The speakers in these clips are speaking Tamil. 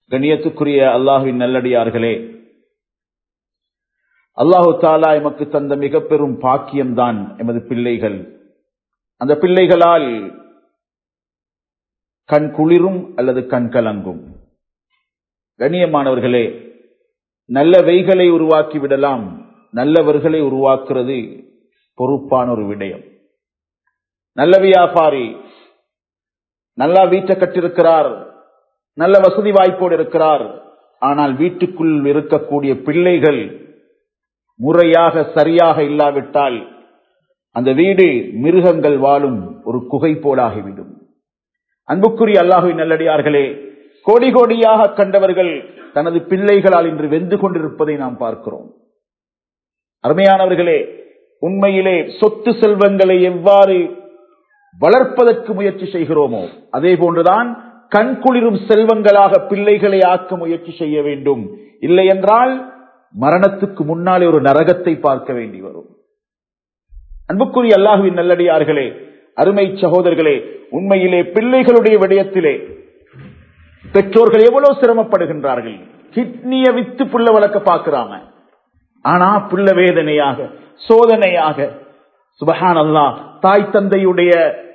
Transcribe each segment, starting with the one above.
கண்ணியத்துக்குரிய அல்லாஹுவின் நல்லடியார்களே அல்லாஹு தாலா எமக்கு தந்த மிக பெரும் பாக்கியம்தான் எமது பிள்ளைகள் அந்த பிள்ளைகளால் கண் குளிரும் அல்லது கண் கலங்கும் கண்ணியமானவர்களே நல்லவைகளை உருவாக்கி விடலாம் நல்லவர்களை உருவாக்குறது பொறுப்பான ஒரு விடயம் நல்ல வியாபாரி நல்லா வீட்டை கட்டிருக்கிறார் நல்ல வசதி வாய்ப்போடு இருக்கிறார் ஆனால் வீட்டுக்குள் இருக்கக்கூடிய பிள்ளைகள் முறையாக சரியாக இல்லாவிட்டால் அந்த வீடு மிருகங்கள் வாழும் ஒரு குகை போலாகிவிடும் அன்புக்குரிய அல்லாஹுவின் நல்லடியார்களே கோடி கோடியாக கண்டவர்கள் தனது பிள்ளைகளால் இன்று வெந்து கொண்டிருப்பதை நாம் பார்க்கிறோம் அருமையானவர்களே உண்மையிலே சொத்து செல்வங்களை எவ்வாறு வளர்ப்பதற்கு முயற்சி செய்கிறோமோ அதே போன்றுதான் கண்குளிரும் செல்வங்களாக பிள்ளைகளை ஆக்க முயற்சி செய்ய வேண்டும் இல்லை என்றால் மரணத்துக்கு முன்னாலே ஒரு நரகத்தை பார்க்க வேண்டி வரும் அன்புக்குரிய அல்லாஹுவின் நல்லடியார்களே அருமை சகோதரர்களே உண்மையிலே பிள்ளைகளுடைய விடயத்திலே பெற்றோர்கள் எவ்வளவு சிரமப்படுகின்றார்கள் கிட்னிய வித்து புள்ள வளர்க்க பார்க்கிறாங்க ஆனா புள்ள வேதனையாக சோதனையாக சுபஹான் அல்லா தாய் தந்தையுடைய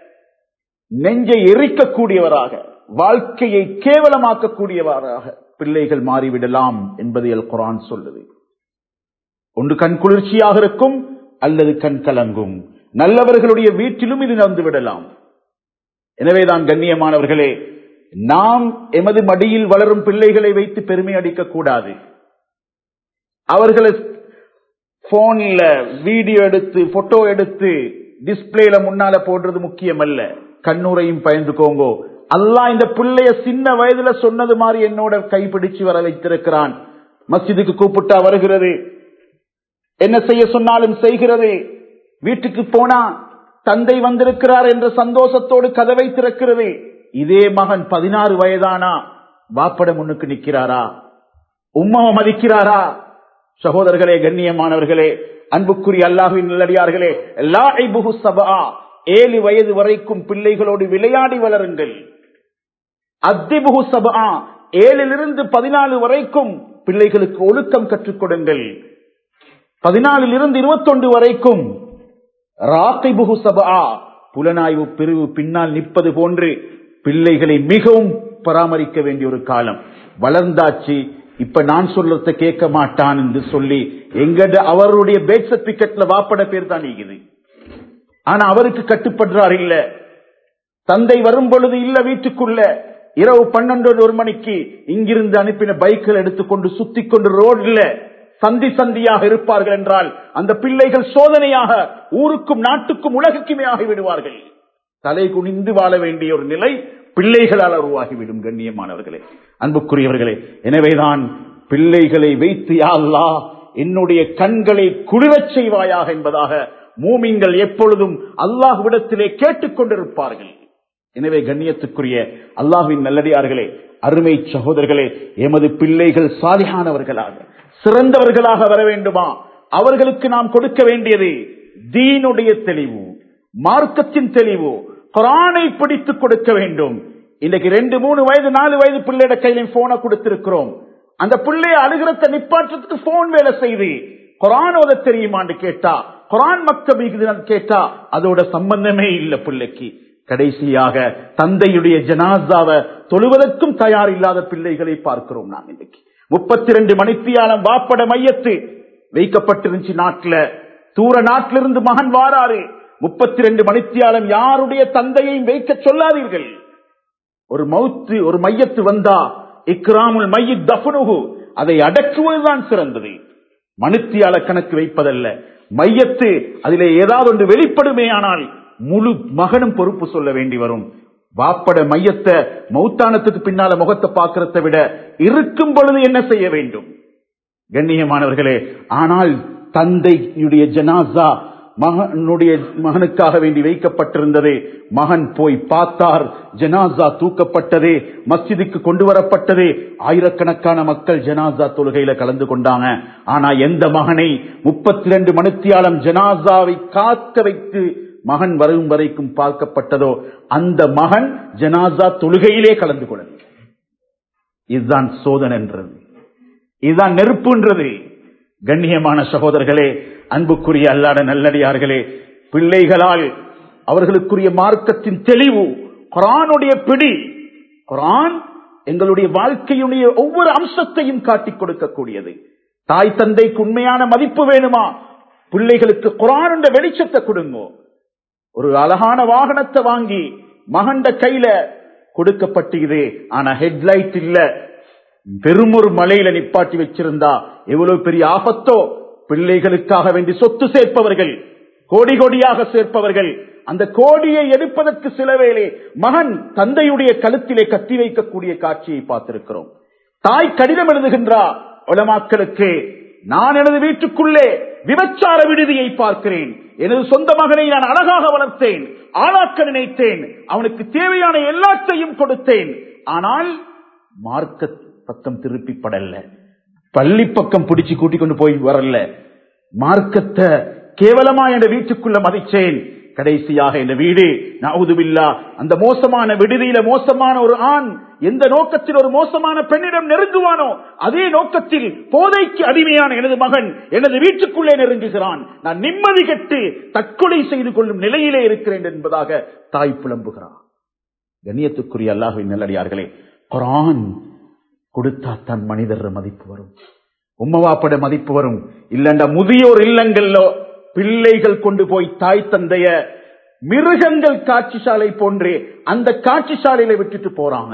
நெஞ்சை எரிக்கக்கூடியவராக வாழ்க்கையை கேவலமாக்கக்கூடியவராக பிள்ளைகள் மாறிவிடலாம் என்பதை அல் குரான் சொல்லுது ஒன்று கண் குளிர்ச்சியாக இருக்கும் அல்லது கண் கலங்கும் நல்லவர்களுடைய வீட்டிலும் இது நடந்து விடலாம் எனவேதான் கண்ணியமானவர்களே நாம் எமது மடியில் வளரும் பிள்ளைகளை வைத்து பெருமை அடிக்க கூடாது அவர்களை போன்ல வீடியோ எடுத்து போட்டோ எடுத்து டிஸ்பிளேல முன்னால போடுறது முக்கியம் அல்ல கண்ணூரையும் பயந்துக்கோங்கோ அல்லா இந்த பிள்ளைய சின்ன வயதுல சொன்னது மாதிரி என்னோட கைப்பிடிச்சு வர வைத்திருக்கிறான் மஸ்ஜிதுக்கு கூப்பிட்டா வருகிறது என்ன செய்ய சொன்னாலும் செய்கிறது வீட்டுக்கு போனா தந்தை வந்திருக்கிறார் என்ற சந்தோஷத்தோடு கதவை திறக்கிறது இதே மகன் பதினாறு வயதானா வாப்பட முன்னுக்கு நிற்கிறாரா உம்மாவை மதிக்கிறாரா சகோதரர்களே கண்ணியமானவர்களே அன்புக்குரிய அல்லாஹுவின் நல்லடியார்களே ஏழு வயது வரைக்கும் பிள்ளைகளோடு விளையாடி வளருங்கள் அத்திபுகு சபா ஏழிலிருந்து பதினாலு வரைக்கும் பிள்ளைகளுக்கு ஒழுக்கம் கற்றுக் கொடுங்கள் பதினாலில் இருந்து இருபத்தொன்று வரைக்கும் ராக்கைபுகு சபா புலனாய்வு பிரிவு பின்னால் நிற்பது போன்று பிள்ளைகளை மிகவும் பராமரிக்க வேண்டிய ஒரு காலம் வளர்ந்தாச்சு இப்ப நான் சொல்றத கேட்க மாட்டான் என்று சொல்லி எங்கட அவருடைய பேட் சர்டிபிகேட்ல வாப்பட பேர் தான் நீக்குது ஆனா அவருக்கு கட்டுப்படுறார் இல்ல தந்தை வரும் பொழுது இல்ல வீட்டுக்குள்ள இரவு பன்னெண்டு ஒரு மணிக்கு இங்கிருந்து அனுப்பின பைக்கில் எடுத்துக்கொண்டு சுத்தி கொண்டு ரோட்ல சந்தி சந்தியாக இருப்பார்கள் என்றால் அந்த பிள்ளைகள் சோதனையாக ஊருக்கும் நாட்டுக்கும் உலகுக்குமே ஆகிவிடுவார்கள் தலை குனிந்து வாழ வேண்டிய ஒரு நிலை பிள்ளைகளால் உருவாகிவிடும் கண்ணியமானவர்களே அன்புக்குரியவர்களே எனவேதான் பிள்ளைகளை வைத்து யாழ்லா என்னுடைய கண்களை குளிரச் செய்வாயாக என்பதாக மூமிங்கள் எப்பொழுதும் அல்லாஹ்விடத்திலே கேட்டுக் கொண்டிருப்பார்கள் எனவே கண்ணியத்துக்குரிய அல்லாஹுவின் நல்லடியார்களே அருமை சகோதரர்களே எமது பிள்ளைகள் சாலிகானவர்களாக சிறந்தவர்களாக வர வேண்டுமா அவர்களுக்கு நாம் கொடுக்க வேண்டியது தீனுடைய தெளிவு மார்க்கத்தின் தெளிவு குரானை பிடித்து கொடுக்க வேண்டும் இன்னைக்கு ரெண்டு மூணு வயது நாலு வயது பிள்ளையோட கையில போனை கொடுத்திருக்கிறோம் அந்த பிள்ளைய அழுகிறத நிப்பாற்றத்துக்கு போன் வேலை செய்து குரான் ஓத தெரியுமான்னு கேட்டா குரான் மக்தபிக்கு கேட்டா அதோட சம்பந்தமே இல்ல பிள்ளைக்கு கடைசியாக தந்தையுடைய ஜனாசாவை தொழுவதற்கும் தயார் இல்லாத பிள்ளைகளை பார்க்கிறோம் நாம் இன்னைக்கு முப்பத்தி ரெண்டு மணித்தியாலம் வாப்பட மையத்து வைக்கப்பட்டிருந்துச்சு நாட்டுல தூர நாட்டிலிருந்து மகன் வாராரு முப்பத்தி ரெண்டு மணித்தியாலம் யாருடைய தந்தையையும் வைக்க சொல்லாதீர்கள் ஒரு மவுத்து ஒரு மையத்து வந்தா இக்ராமுல் மையத் தஃனுகு அதை அடக்குவதுதான் சிறந்தது மணித்தியால கணக்கு வைப்பதல்ல மையத்து அதிலே ஏதாவது ஒன்று வெளிப்படுமே ஆனால் முழு மகனும் பொறுப்பு சொல்ல வேண்டி வரும் வாப்பட மையத்தை மௌத்தானத்துக்கு பின்னால முகத்தை பார்க்கறத விட இருக்கும் பொழுது என்ன செய்ய வேண்டும் கண்ணியமானவர்களே ஆனால் தந்தையுடைய ஜனாசா மகனுடைய மகனுக்காக வேண்டி வைக்கப்பட்டிருந்தது மகன் போய் பார்த்தார் ஜனாசா தூக்கப்பட்டது மஸ்ஜிதுக்கு கொண்டு வரப்பட்டது ஆயிரக்கணக்கான மக்கள் ஜனாசா தொழுகையில கலந்து கொண்டாங்க ஆனா எந்த மகனை முப்பத்தி ரெண்டு மணித்தியாலம் ஜனாசாவை காக்க வைத்து மகன் வரும் வரைக்கும் பார்க்கப்பட்டதோ அந்த மகன் ஜனாசா தொழுகையிலே கலந்து கொள்ள இதுதான் சோதனை என்றது இதுதான் நெருப்புன்றது கண்ணியமான சகோதரர்களே அன்புக்குரிய அல்லாட நல்லடியார்களே பிள்ளைகளால் அவர்களுக்குரிய மார்க்கத்தின் தெளிவு குரானுடைய பிடி குரான் எங்களுடைய வாழ்க்கையுடைய ஒவ்வொரு அம்சத்தையும் காட்டிக் கொடுக்கக்கூடியது தாய் தந்தைக்கு உண்மையான மதிப்பு வேணுமா பிள்ளைகளுக்கு குரான் வெளிச்சத்தை கொடுங்கோ ஒரு அழகான வாகனத்தை வாங்கி மகண்ட கையில கொடுக்கப்பட்டது ஆனா ஹெட்லைட் இல்ல வெறும் ஒரு மலையில நிப்பாட்டி வச்சிருந்தா எவ்வளவு பெரிய ஆபத்தோ பிள்ளைகளுக்காக வேண்டி சொத்து சேர்ப்பவர்கள் கோடி கோடியாக சேர்ப்பவர்கள் அந்த கோடியை எடுப்பதற்கு சில வேளை மகன் தந்தையுடைய கழுத்திலே கட்டி வைக்கக்கூடிய காட்சியை பார்த்திருக்கிறோம் தாய் கடிதம் எழுதுகின்றா உலமாக்களுக்கு நான் எனது வீட்டுக்குள்ளே விபச்சார விடுதியை பார்க்கிறேன் எனது சொந்த மகனை நான் அழகாக வளர்த்தேன் ஆளாக்க நினைத்தேன் அவனுக்கு தேவையான எல்லாத்தையும் கொடுத்தேன் ஆனால் மார்க்க பக்கம் திருப்பி படல பள்ளி பக்கம் பிடிச்சு கூட்டிக் கொண்டு போய் வரல மார்க்கத்தை கேவலமா என் வீட்டுக்குள்ள மதிச்சேன் கடைசியாக இந்த வீடு நவுதுபில்லா அந்த மோசமான விடுதியில மோசமான ஒரு ஆண் எந்த நோக்கத்தில் ஒரு மோசமான பெண்ணிடம் நெருங்குவானோ அதே நோக்கத்தில் போதைக்கு அடிமையான எனது மகன் எனது வீட்டுக்குள்ளே நெருங்குகிறான் நான் நிம்மதி கெட்டு தற்கொலை செய்து கொள்ளும் நிலையிலே இருக்கிறேன் என்பதாக தாய் புலம்புகிறான் கண்ணியத்துக்குரிய அல்லாஹின் நல்லடியார்களே குரான் கொடுத்தா தான் மனிதர் மதிப்பு வரும் உம்மவாப்பட மதிப்பு வரும் இல்லண்டா முதியோர் இல்லங்கள்ல பிள்ளைகள் கொண்டு போய் தாய் தந்தைய மிருகங்கள் காட்சி சாலை போன்றே அந்த காட்சி சாலையில விட்டுட்டு போறாங்க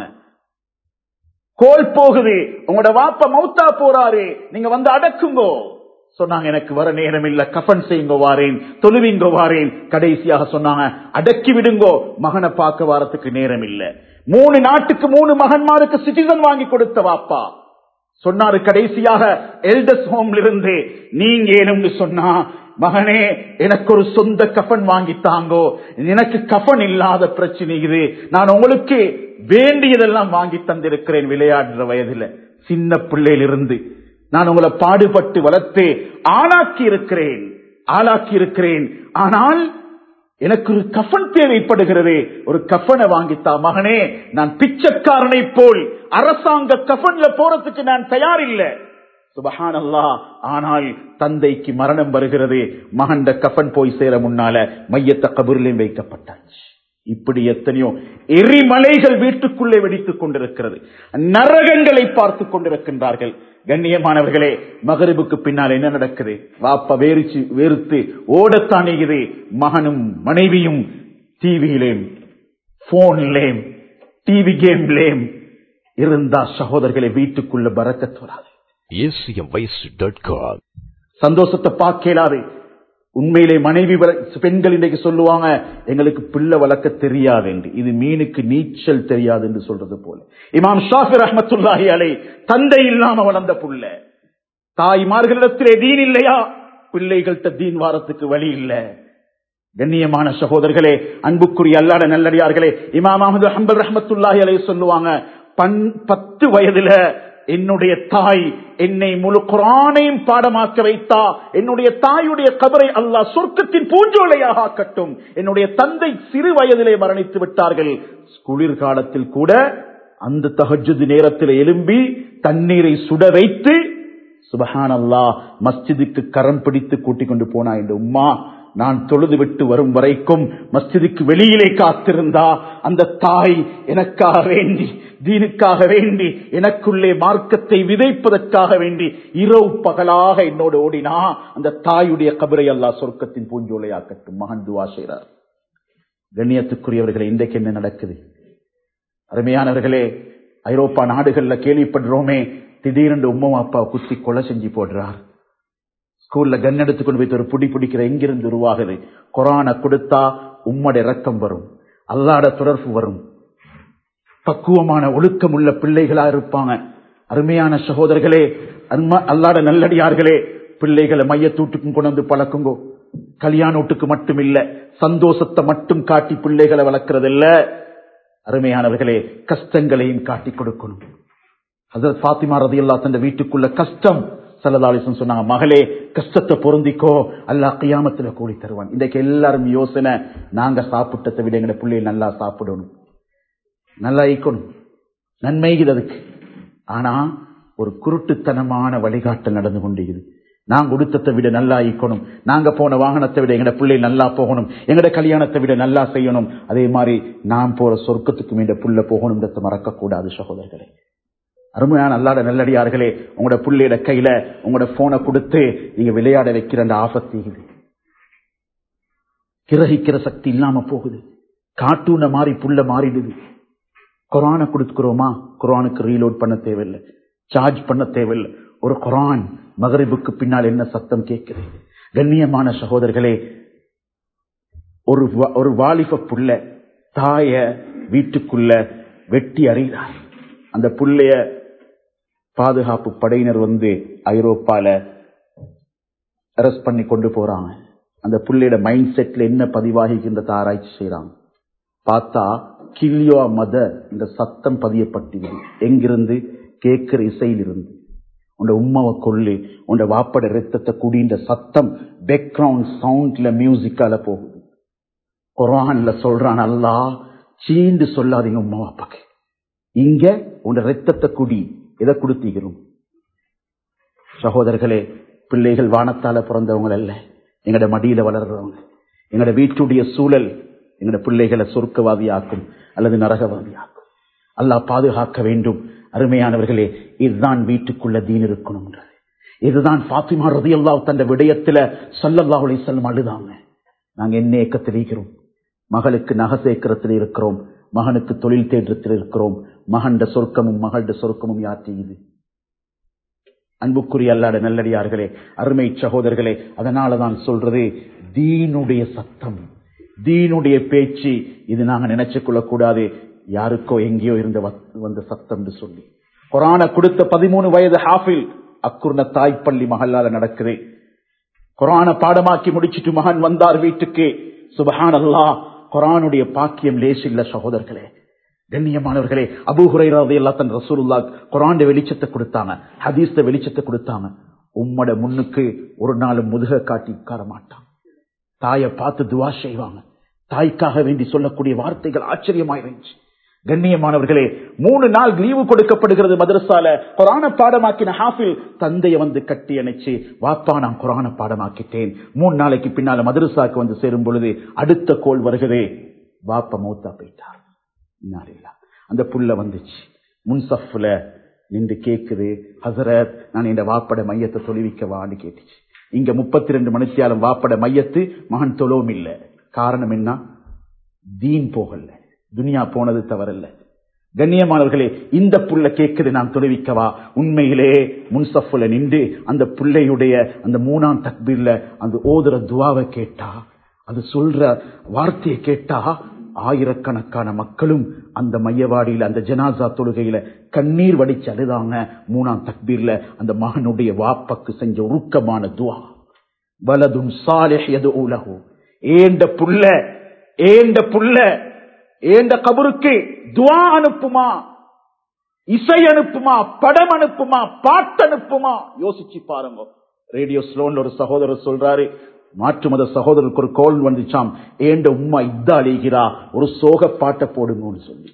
கோல் போகுது உங்களோட வாப்ப மௌத்தா போறாரு நீங்க வந்து அடக்குங்கோ சொன்னாங்க எனக்கு வர நேரம் இல்ல கஃபன் செய்யுங்கோ வாரேன் தொழுவிங்கோ வாரேன் கடைசியாக சொன்னாங்க அடக்கி விடுங்கோ மகனை பார்க்க வாரத்துக்கு நேரம் இல்ல மூணு நாட்டுக்கு மூணு மகன்மாருக்கு சிட்டிசன் வாங்கி கொடுத்த வாப்பா சொன்னாரு கடைசியாக எல்டஸ் ஹோம்ல இருந்து நீங்க ஏனும்னு சொன்னா மகனே எனக்கு ஒரு சொந்த கஃபன் வாங்கி தாங்கோ எனக்கு கஃபன் இல்லாத பிரச்சனை இது நான் உங்களுக்கு வேண்டியதெல்லாம் வாங்கி தந்திருக்கிறேன் விளையாடுற வயதுல சின்ன பிள்ளையிலிருந்து நான் உங்களை பாடுபட்டு வளர்த்து ஆளாக்கி இருக்கிறேன் ஆளாக்கி இருக்கிறேன் ஆனால் எனக்கு ஒரு கஃபன் தேவைப்படுகிறது ஒரு கஃபனை வாங்கித்தா மகனே நான் பிச்சைக்காரனை போல் அரசாங்க கஃபன்ல போறதுக்கு நான் தயார் இல்லை சுபஹானல்லா ஆனால் தந்தைக்கு மரணம் வருகிறது மகண்ட கஃபன் போய் சேர முன்னால மையத்த கபூரிலையும் வைக்கப்பட்டாச்சு இப்படி எத்தனையோ எரிமலைகள் வீட்டுக்குள்ளே வெடித்துக் கொண்டிருக்கிறது நரகங்களை பார்த்து கொண்டிருக்கின்றார்கள் கண்ணியமானவர்களே மகரிபுக்கு பின்னால் என்ன நடக்குது வாப்ப வேறிச்சு வெறுத்து ஓடத்தானேகுது மகனும் மனைவியும் டிவியிலேயும் போன்லேயும் டிவி கேம்லேயும் இருந்தா சகோதரர்களை வீட்டுக்குள்ள பறக்கத் வராது acmvoice.com சந்தோஷத்தை பார்க்கலாது உண்மையிலே மனைவி வள- பெண்கள் இன்றைக்கு சொல்லுவாங்க எங்களுக்கு பிள்ளை வளர்க்க தெரியாது என்று இது மீனுக்கு நீச்சல் தெரியாது என்று சொல்றது போல இமாம் ஷாஃபி ரஹமத்துல்லாஹி அலை தந்தை இல்லாம வளர்ந்த புள்ள தாய்மார்களிடத்திலே தீன் இல்லையா பிள்ளைகள்கிட்ட தீன் வாரத்துக்கு வழி இல்ல கண்ணியமான சகோதரர்களே அன்புக்குரிய அல்லாட நல்லடியார்களே இமாம் அஹமது ஹம்பல் ரஹமத்துல்லாஹி அலை சொல்லுவாங்க பன் பத்து வயதுல என்னுடைய தாய் என்னை முழு குரானையும் பாடமாக்க வைத்தா என்னுடைய தாயுடைய கபரை அல்லாஹ் சொர்க்கத்தின் பூஞ்சோலையாக ஆக்கட்டும் என்னுடைய தந்தை சிறு வயதிலே மரணித்து விட்டார்கள் குளிர்காலத்தில் கூட அந்த தஹஜுது நேரத்தில் எழும்பி தண்ணீரை சுட வைத்து சுபஹான் அல்லாஹ் மஸ்ஜிதுக்கு கரம் பிடித்து கூட்டிக் கொண்டு போனா இந்த உம்மா நான் தொழுது விட்டு வரும் வரைக்கும் மஸ்ஜிதுக்கு வெளியிலே காத்திருந்தா அந்த தாய் எனக்காக வேண்டி தீனுக்காக வேண்டி எனக்குள்ளே மார்க்கத்தை விதைப்பதற்காக வேண்டி இரவு பகலாக என்னோடு ஓடினா அந்த தாயுடைய கபரை அல்லாஹ் சொர்க்கத்தின் பூஞ்சோலையாக்கட்டும் மகன் துவா செய்கிறார் கண்ணியத்துக்குரியவர்களே இன்றைக்கு என்ன நடக்குது அருமையானவர்களே ஐரோப்பா நாடுகள்ல கேள்விப்படுறோமே திடீரென்று உம்மா அப்பா குத்தி கொலை செஞ்சு போடுறார் ஸ்கூல்ல கன் எடுத்து கொண்டு போய் ஒரு புடி பிடிக்கிற எங்கிருந்து உருவாகுது கொரோனா கொடுத்தா உம்மட இரக்கம் வரும் அல்லாட தொடர்பு வரும் பக்குவமான ஒழுக்கம் உள்ள பிள்ளைகளா இருப்பாங்க அருமையான சகோதரர்களே அன்ம- அல்லாட நல்லடியார்களே பிள்ளைகளை மையத்தூட்டுக்கும் கொண்டு வந்து பழக்குங்கோ கல்யாண வீட்டுக்கு மட்டும் இல்ல சந்தோஷத்தை மட்டும் காட்டி பிள்ளைகளை வளர்க்கறது இல்ல அருமையானவர்களே கஷ்டங்களையும் காட்டி கொடுக்கணும் ஹசரத் ஃபாத்திமா ரதியல்லா தந்த வீட்டுக்குள்ள கஷ்டம் சல்லதாலிசன் சொன்னாங்க மகளே கஷ்டத்தை பொருந்திக்கோ அல்லாஹ் கியாமத்துல கூலி தருவான் இன்றைக்கு எல்லாரும் யோசனை நாங்க சாப்பிட்டதை விட எங்க பிள்ளைகள் நல்லா சாப்பிடணும் நல்லா ஈக்கணும் நன்மைகள் அதுக்கு ஆனா ஒரு குருட்டுத்தனமான வழிகாட்டல் நடந்து கொண்டிருக்குது நாங்க உடுத்தத்தை விட நல்லா ஈக்கணும் நாங்க போன வாகனத்தை விட எங்கட பிள்ளை நல்லா போகணும் எங்கட கல்யாணத்தை விட நல்லா செய்யணும் அதே மாதிரி நாம் போற சொர்க்கத்துக்கும் இந்த புள்ள போகணும்ன்றத மறக்க கூடாது சகோதரர்களே அருமையான அல்லாட நல்லடியார்களே உங்களோட புள்ளையோட கையில உங்களோட போனை கொடுத்து நீங்க விளையாட வைக்கிற அந்த ஆபத்து இது கிரகிக்கிற சக்தி இல்லாம போகுது காட்டூன மாறி புள்ள மாறிடுது குரானை கொடுக்கிறோமா குரானுக்கு ரீலோட் பண்ண தேவையில்லை சார்ஜ் பண்ண தேவையில்லை ஒரு குரான் மகரிபுக்கு பின்னால் என்ன சத்தம் கேட்குது கண்ணியமான சகோதரர்களே ஒரு வா- ஒரு வாலிப புள்ள தாய வீட்டுக்குள்ள வெட்டி அறிகிறார் அந்த புள்ளைய பாதுகாப்பு படையினர் வந்து ஐரோப்பால அரெஸ்ட் பண்ணி கொண்டு போறாங்க அந்த புள்ளையோட மைண்ட் செட்ல என்ன பதிவாகிக்கின்றத ஆராய்ச்சி செய்யறாங்க பார்த்தா கில்லியோ மத இந்த சத்தம் பதியப்பட்டிருது எங்கிருந்து கேட்கிற இசையிலிருந்து உண்ட உம்மாவை கொள்ளு உண்ட வாப்பட ரத்தத்தை குடின்ற சத்தம் பேக்ரவுண்ட் சவுண்ட்ல மியூசிக்கால போகுது குரான்ல சொல்றான் அல்லா சீண்டு சொல்லாதீங்க உம்மா வாப்பாக்கு இங்க உண்ட ரத்தத்தை குடி எதை கொடுத்தீகிறோம் சகோதரர்களே பிள்ளைகள் வானத்தால பிறந்தவங்க அல்ல எங்கட மடியில வளர்றவங்க எங்கட வீட்டுடைய சூழல் எங்கட பிள்ளைகளை சொர்க்கவாதியாக்கும் அல்லது நரகவாதியாக்கும் அல்லாஹ் பாதுகாக்க வேண்டும் அருமையானவர்களே இதுதான் வீட்டுக்குள்ள தீன் இருக்கணும்ன்றது இதுதான் பாத்திமா ரதி அல்லாஹ் தந்த விடயத்துல சல்லல்லாஹு அலைஹி வஸல்லம் அழுதாங்க நாங்க என்ன ஏக்கத்தில் இருக்கிறோம் மகளுக்கு நகை சேர்க்கிறதுல இருக்கிறோம் மகனுக்கு தொழில் தேற்றத்தில் இருக்கிறோம் மகண்ட சொர்க்கமும் மகள்ட சொர்க்கமும் யார் செய்யுது அன்புக்குரிய அல்லாட நல்லடியார்களே அருமை சகோதரர்களே அதனாலதான் சொல்றது தீனுடைய சத்தம் தீனுடைய பேச்சு இது நாங்க நினைச்சு கொள்ளக்கூடாது யாருக்கோ எங்கேயோ இருந்த வ- வந்த சத்தம் என்று சொல்லி குரான கொடுத்த பதிமூணு வயது ஹாஃபில் அக்குர்ண தாய்ப்பள்ளி மகளால நடக்குது குரான பாடமாக்கி முடிச்சிட்டு மகன் வந்தார் வீட்டுக்கு சுபஹான் அல்லா குரானுடைய பாக்கியம் லேசில்ல சகோதரர்களே கண்ணியமானவர்களே அபூஹுரைராவது எல்லா தன் ரசூலுல்லா குரான் வெளிச்சத்தை கொடுத்தாங்க ஹதீஸ்த வெளிச்சத்தை கொடுத்தாங்க உம்மட முன்னுக்கு ஒரு நாள் முதுக காட்டி உட்கார மாட்டான் தாயை பார்த்து துவா செய்வாங்க தாய்க்காக வேண்டி சொல்லக்கூடிய வார்த்தைகள் ஆச்சரியமாயிருந்துச்சு கண்ணியமானவர்களே மூணு நாள் லீவு கொடுக்கப்படுகிறது மதரசால குரான பாடமாக்கின ஹாஃபில் தந்தைய வந்து கட்டி அணைச்சு வாப்பா நான் குரான பாடமாக்கிட்டேன் மூணு நாளைக்கு பின்னால மதரசாக்கு வந்து சேரும் பொழுது அடுத்த கோல் வருகிறதே வாப்பா மௌத்தா போயிட்டார் இன்னாலில்லா. அந்த புள்ள வந்துச்சு முன்சஃப்ல நின்று கேக்குது ஹசரத் நான் இந்த வாப்பட மையத்தை தொழுவிக்கவான்னு கேட்டுச்சு இங்க முப்பத்தி ரெண்டு மணித்தியாலம் வாப்பட மையத்து மகன் தொழவும் இல்ல காரணம் என்ன தீன் போகல துனியா போனது தவறல்ல கண்ணியமானவர்களே இந்த புள்ள கேட்குது நான் தொழுவிக்கவா உண்மையிலே முன்சஃப்ல நின்று அந்த பிள்ளையுடைய அந்த மூணாம் தக்பீர்ல அந்த ஓதுற துவாவை கேட்டா அது சொல்ற வார்த்தையை கேட்டா ஆயிரக்கணக்கான மக்களும் அந்த மையவாடியில அந்த ஜனாசா தொழுகையில கண்ணீர் வடிச்சு அழுதாங்க மூணாம் தக்பீர்ல அந்த மகனுடைய வாப்பக்கு செஞ்ச உருக்கமான துவா வலதும் சாலிஹ் யதுஉலஹு ஏண்ட புள்ள ஏண்ட புள்ள ஏண்ட கபருக்கு துவா அனுப்புமா இசை அனுப்புமா படம் அனுப்புமா பாட்டு அனுப்புமா யோசிச்சு பாருங்க ரேடியோ ஸ்லோன்ல ஒரு சகோதரர் சொல்றாரு மாற்று மத சகோதரருக்கு ஒரு கோல் வந்துச்சாம் ஏண்ட உம்மா இத்தா அழிகிறா ஒரு சோக பாட்டை போடுங்கன்னு சொல்லி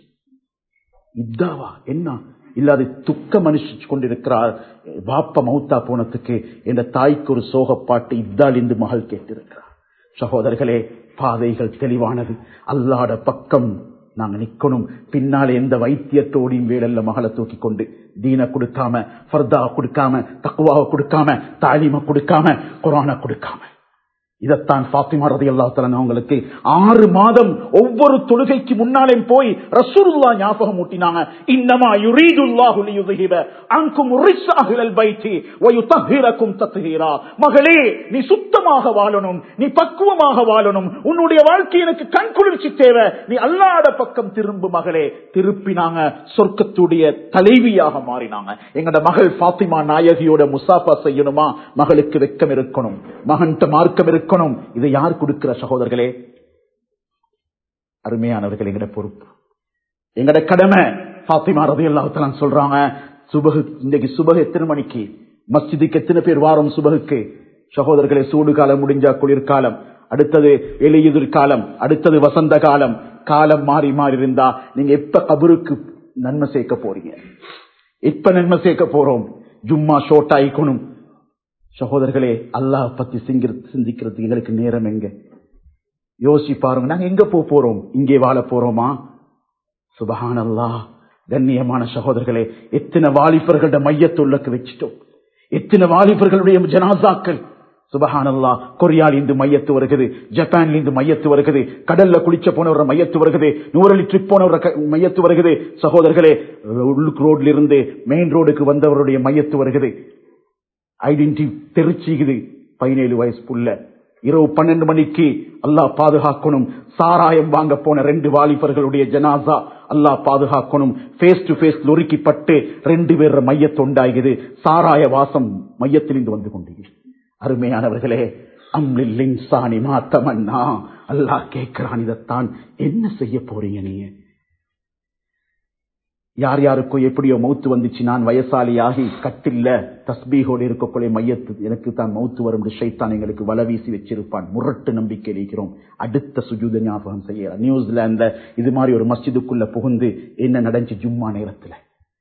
இதாவா என்ன இல்லாத துக்க மனுஷிச்சு கொண்டிருக்கிறார் வாப்ப மௌத்தா போனதுக்கு என்ற தாய்க்கு ஒரு சோகப்பாட்டு இத்தால் இந்து மகள் கேட்டிருக்கிறார் சகோதரர்களே பாதைகள் தெளிவானது அல்லாட பக்கம் நாங்க நிக்கணும் பின்னாலே எந்த வைத்தியத்தோடையும் வேடல்ல மகளை தூக்கி கொண்டு தீன கொடுக்காம ஃபர்தா கொடுக்காம தக்குவாவை கொடுக்காம தாலிம கொடுக்காம குரான கொடுக்காம இதைத்தான் பாத்திமா ரதி அவங்களுக்கு ஆறு மாதம் ஒவ்வொரு தொழுகைக்கு முன்னாலே போய் ரசூலுல்லா ஞாபகம் ஊட்டினாங்க இன்னமா யுரீதுல்லாஹு லியுذஹிப அன்கும் ரிஸ் அஹ்லல் பைத்தி வயுதஹிரக்கும் தத்ஹீரா மகளே நீ சுத்தமாக வாழணும் நீ பக்குவமாக வாழணும் உன்னுடைய வாழ்க்கை எனக்கு கண் குளிர்ச்சி தேவை நீ அல்லாட பக்கம் திரும்பு மகளே திருப்பினாங்க சொர்க்கத்துடைய தலைவியாக மாறினாங்க எங்கட மகள் பாத்திமா நாயகியோட முசாஃபா செய்யணுமா மகளுக்கு வெக்கம் இருக்கணும் மகன்கிட்ட மார்க்கம் இருக்கணும் இதை யார் கொடுக்கிற சகோதரர்களே அருமையானவர்கள் எங்கட பொறுப்பு எங்கட கடமை பாத்திமா ரதி அல்லாஹ் சொல்றாங்க சுபகு இன்னைக்கு சுபகு எத்தனை மணிக்கு மஸ்ஜிதுக்கு எத்தனை பேர் வாரம் சுபகுக்கு சகோதரர்களே சூடு காலம் முடிஞ்சா குளிர்காலம் அடுத்தது எளியுதிர் காலம் அடுத்தது வசந்த காலம் காலம் மாறி மாறி இருந்தா நீங்க எப்ப கபருக்கு நன்மை சேர்க்க போறீங்க இப்ப நன்மை சேர்க்க போறோம் ஜும்மா ஷோர்ட் ஆயிக்கணும் சகோதரர்களே அல்லாஹ் பத்தி சிங்கிற- சிந்திக்கிறதுக்கு எங்களுக்கு நேரம் எங்க யோசி பாருங்க நாங்க எங்க போக போறோம் இங்கே வாழ போறோமா சுபஹானல்லாஹ் கண்ணியமான சகோதரர்களே எத்தனை வாலிபர்களோட மையத்துள்ளக்கு வச்சிட்டோம் எத்தனை வாலிபர்களுடைய ஜனாசாக்கள் சுபஹானல்லா கொரியால இருந்து மையத்து வருகிறது ஜப்பான்ல இருந்து மையத்து வருகிறது கடல்ல குளிச்ச போனவர மையத்து வருகிறது நூறலி ட்ரிப் போனவர க- மையத்து வருகிறது சகோதரர்களே உள்ளுக்கு ரோட்ல இருந்து மெயின் ரோடுக்கு வந்தவருடைய மையத்து வருகிறது ஐடென்டி தெரிச்சுக்குது பதினேழு வயசு புள்ள இரவு பன்னெண்டு மணிக்கு அல்லாஹ் பாதுகாக்கணும் சாராயம் வாங்க போன ரெண்டு வாலிபர்களுடைய ஜனாசா அல்லாஹ் பாதுகாக்கணும் ஃபேஸ் டு ஃபேஸ் நொறுக்கிப்பட்டு ரெண்டு பேர் மையத்தொண்டாகுது சாராய வாசம் மையத்திலிருந்து வந்து கொண்டீங்க அருமையானவர்களே அம்லில் இன்சானி மாத்தமன்னா அல்லாஹ் கேட்கிறான் இதைத்தான் என்ன செய்ய போறீங்க நீங்க யார் யாருக்கோ எப்படியோ மௌத்து வந்துச்சு நான் வயசாலியாகி கட்டில்ல தஸ்பீகோடு இருக்கக்கூடிய மையத்து எனக்கு தான் மௌத்து வரும் ஷைத்தான் எங்களுக்கு வல வீசி வச்சிருப்பான் முரட்டு நம்பிக்கை இருக்கிறோம் அடுத்த சுஜூத ஞாபகம் செய்ய நியூசிலாந்துல இது மாதிரி ஒரு மஸ்ஜிதுக்குள்ள புகுந்து என்ன நடந்துச்சு ஜும்மா நேரத்துல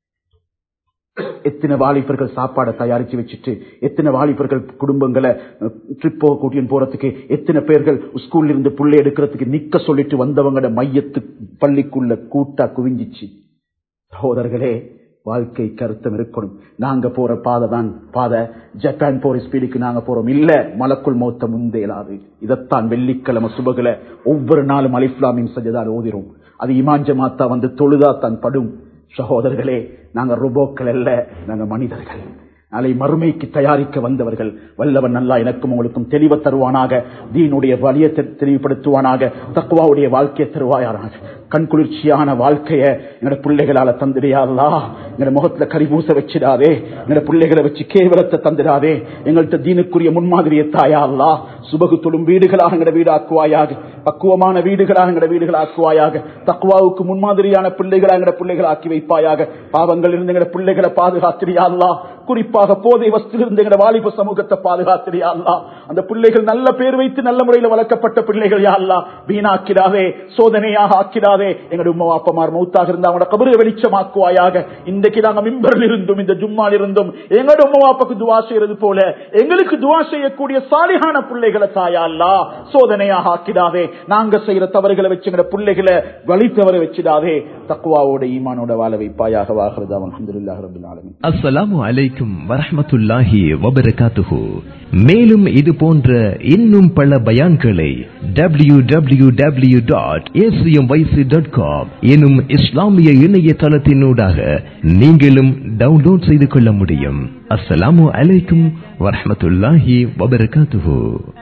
எத்தனை வாலிபர்கள் சாப்பாடை தயாரிச்சு வச்சுட்டு எத்தனை வாலிபர்கள் குடும்பங்களை ட்ரிப்போ கூட்டின்னு போறதுக்கு எத்தனை பேர்கள் ஸ்கூல்ல இருந்து புள்ளை எடுக்கிறதுக்கு நிக்க சொல்லிட்டு வந்தவங்களோட மையத்து பள்ளிக்குள்ள கூட்டா குவிஞ்சிச்சு சகோதரர்களே வாழ்க்கை கருத்தம் இருக்கணும் நாங்க போற பாதை தான் பாதை ஜப்பான் போற ஸ்பீடுக்கு நாங்க போறோம் இல்ல மலக்குள் மௌத்த முந்தேலாது இதைத்தான் வெள்ளிக்கிழமை சுபகுல ஒவ்வொரு நாளும் அலிஃப்லாமின் சஜதால் ஓதிரும் அது இமான் ஜமாத்தா வந்து தொழுதா தான் படும் சகோதரர்களே நாங்க ரோபோக்கள் அல்ல நாங்க மனிதர்கள் நாளை மறுமைக்கு தயாரிக்க வந்தவர்கள் வல்லவன் நல்லா எனக்கும் உங்களுக்கும் தெளிவ தருவானாக தீனுடைய வழியை தெ- தெளிவுபடுத்துவானாக தக்குவாவுடைய வாழ்க்கையை தருவாயாராக கண் குளிர்ச்சியான வாழ்க்கைய எங்கட பிள்ளைகளால தந்துடையாதா எங்கட முகத்துல கரிபூச வச்சிடாதே எங்கட பிள்ளைகளை வச்சு கேவலத்தை தந்துடாதே எங்கள்கிட்ட தீனுக்குரிய முன்மாதிரியை தாயா அல்லா சுபகு தொழும் வீடுகளாக எங்கட வீடாக்குவாயாக பக்குவமான வீடுகளாக எங்கட வீடுகளாக்குவாயாக தக்குவாவுக்கு முன்மாதிரியான பிள்ளைகளாக எங்கட பிள்ளைகளை ஆக்கி வைப்பாயாக பாவங்கள் இருந்து எங்கட பிள்ளைகளை பாதுகாத்திரியா அல்லா குறிப்பாக போதை வஸ்திலிருந்து எங்கட வாலிப சமூகத்தை பாதுகாத்திரியா அல்லா அந்த பிள்ளைகள் நல்ல பேர் வைத்து நல்ல முறையில் வளர்க்கப்பட்ட பிள்ளைகள் யா அல்லா வீணாக்கிடாதே சோதனையாக ஆக்கிடாதே எங்களுடைய உம்மா அப்பமார் மௌத்தாக இருந்தா அவங்களோட கபரை வெளிச்சமாக்குவாயாக இன்றைக்கு நாங்க மிம்பரில் இருந்தும் இந்த ஜும்மால் இருந்தும் எங்களோட உம்மா அப்பாக்கு துவா செய்யறது போல எங்களுக்கு துவா செய்யக்கூடிய சாலிகான பிள்ளைகளை தாயா அல்லா சோதனையாக ஆக்கிடாதே நாங்க செய்யற தவறுகளை வச்சு எங்கட பிள்ளைகளை வழி தவற வச்சிடாதே தக்குவாவோட ஈமானோட வாழ வைப்பாயாக வாகிறது அவன் அஹமதுல்லாஹ் ரபில் ஆலமீன் அஸ்ஸலாமு அலைக்கும் வரஹ்மத்துல்லாஹி வபரகாத்துஹு மேலும் இது போன்ற இன்னும் பல பயான்களை W W W dot dot com எனும் இஸ்லாமிய இணையதளத்தினூடாக நீங்களும் டவுன்லோட் செய்து கொள்ள முடியும் அஸ்ஸலாமு அலைக்கும் வரஹ்மத்துல்லாஹி வபரகாத்துஹு